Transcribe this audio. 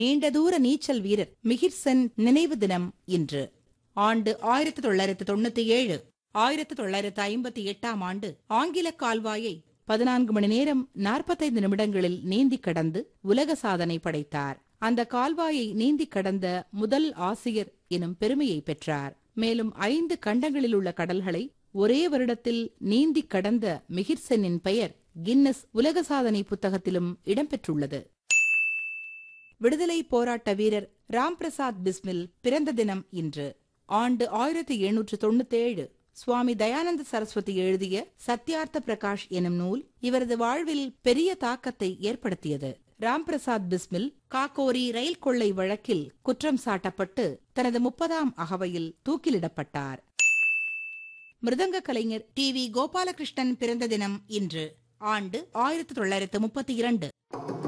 நீண்ட தூர நீச்சல் வீரர் மிகிர்சன் நினைவு தினம் இன்று ஆண்டு ஆயிரத்தி தொள்ளாயிரத்து தொண்ணூத்தி ஏழு ஆயிரத்தி தொள்ளாயிரத்து ஐம்பத்தி எட்டாம் ஆண்டு ஆங்கில கால்வாயை பதினான்கு மணி நேரம் நாற்பத்தைந்து நிமிடங்களில் நீந்தி கடந்து உலக சாதனை படைத்தார் அந்த கால்வாயை நீந்தி கடந்த முதல் ஆசியர் எனும் பெருமையை பெற்றார் மேலும் ஐந்து கண்டங்களில் உள்ள கடல்களை ஒரே வருடத்தில் நீந்தி கடந்த மிகிர்செனின் பெயர் கின்னஸ் உலக சாதனை புத்தகத்திலும் இடம்பெற்றுள்ளது விடுதலை போராட்ட வீரர் ராம் பிரசாத் பிஸ்மில் பிறந்த தினம் இன்று ஆண்டு ஆயிரத்தி எண்ணூற்று தொண்ணூத்தேழு சுவாமி தயானந்த சரஸ்வதி எழுதிய சத்யார்த்த பிரகாஷ் எனும் நூல் இவரது வாழ்வில் பெரிய தாக்கத்தை ஏற்படுத்தியது ராம் பிரசாத் பிஸ்மில் காக்கோரி ரயில் கொள்ளை வழக்கில் குற்றம் சாட்டப்பட்டு தனது முப்பதாம் அகவையில் தூக்கிலிடப்பட்டார் மிருதங்க கலைஞர் டி வி கோபாலகிருஷ்ணன் பிறந்த தினம் இன்று ஆண்டு ஆயிரத்தி தொள்ளாயிரத்து முப்பத்தி இரண்டு